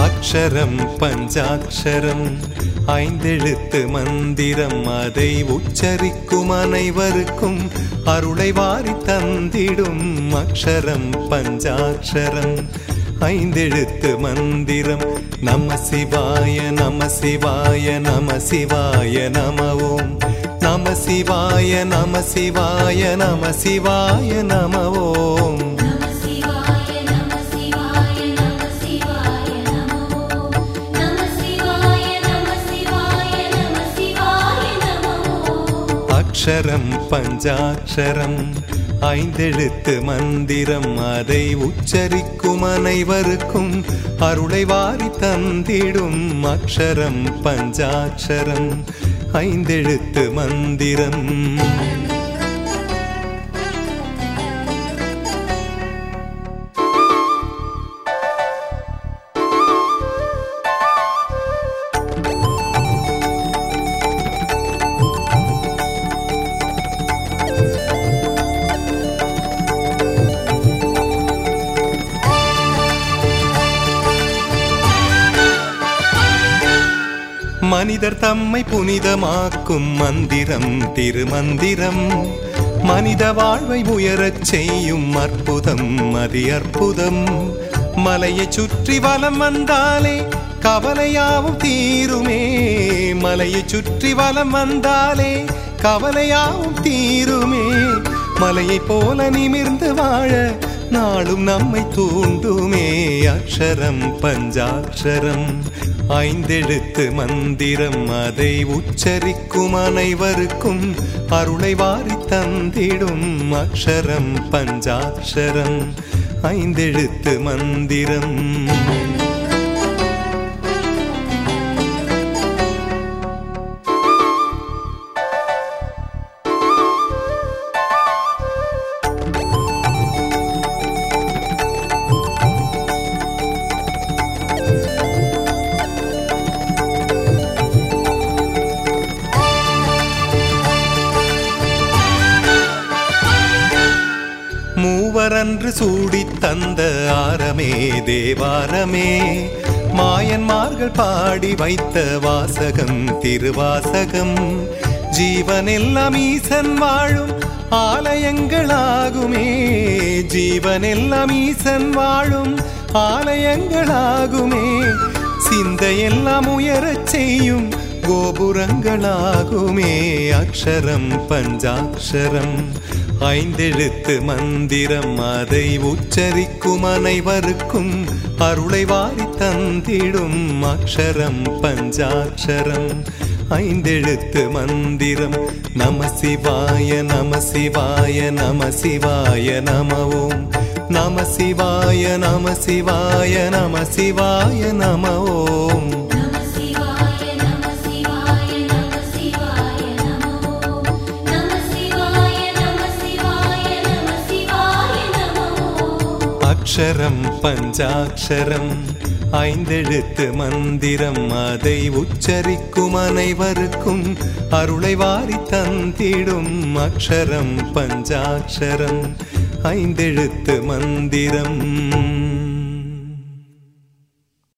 அக்ஷரம் பஞ்சாட்சரம் ஐந்தெழுத்து மந்திரம் அதை உச்சரிக்கும் அனைவருக்கும் அருளை வாரி தந்திடும் அக்ஷரம் பஞ்சாட்சரம் ஐந்தெழுத்து மந்திரம் நம சிவாய நம சிவாய நம சிவாய நம ஓம் நம சிவாய நம சிவாய நம சிவாய நம ஓம் நம சிவாய நம சிவாய நம சிவாய நமோ நம சிவாய நம சிவாய நம சிவாய நமோ அக்ஷரம் பஞ்சாட்சரம் ஐந்தெழுத்து மந்திரம் அதை உச்சரிக்கும் அனைவருக்கும் அருளை வாரி தந்திடும் அக்ஷரம் பஞ்சாட்சரம் ஐந்தெழுத்து மந்திரம் மனிதர் தம்மை புனிதமாக்கும் மந்திரம் திருமந்திரம் மனித வாழ்வை உயரச் செய்யும் அற்புதம் அதி அற்புதம் மலையை சுற்றி வலம் வந்தாலே கவலையாவும் தீருமே மலையை சுற்றி வலம் வந்தாலே கவலையாவும் தீருமே மலையை போல நிமிர்ந்து வாழ நாளும் நம்மை தூண்டுமே அக்ஷரம் பஞ்சாட்சரம் ஐந்தெழுத்து மந்திரம் அதை உச்சரிக்கும் அனைவருக்கும் அருளை வாரி தந்திடும் அக்ஷரம் பஞ்சாட்சரம் ஐந்தெழுத்து மந்திரம் மூவரன்று சூடித் தந்த ஆரமே தேவாரமே மாயன்மார்கள் பாடி வைத்த வாசகம் திருவாசகம் ஜீவனெல்லாம் ஈசன் வாழும் ஆலயங்களாகுமே ஜீவனெல்லாம் ஈசன் வாழும் ஆலயங்களாகுமே சிந்தையெல்லாம் உயரச் செய்யும் கோபுரங்களாகுமே அக்ஷரம் பஞ்சாட்சரம் ஐந்தெழுத்து மந்திரம் அதை உச்சரிக்கும் அனைவருக்கும் அருளை வாரி தந்திடும் அக்ஷரம் பஞ்சாட்சரம் ஐந்தெழுத்து மந்திரம் நம சிவாய நம சிவாய நம சிவாய நம ஓம் நம சிவாய நம சிவாய நம சிவாய நம ஓம் நம சிவாய நம சிவாய நம சிவாய நமோ நம சிவாய நம சிவாய நம சிவாய நமோ அக்ஷரம் பஞ்சாட்சரம் ஐந்தெழுத்து மந்திரம் அதை உச்சரிக்கும் அனைவருக்கும் அருளை வாரி தந்திடும் அக்ஷரம் பஞ்சாட்சரம் ஐந்தெழுத்து மந்திரம்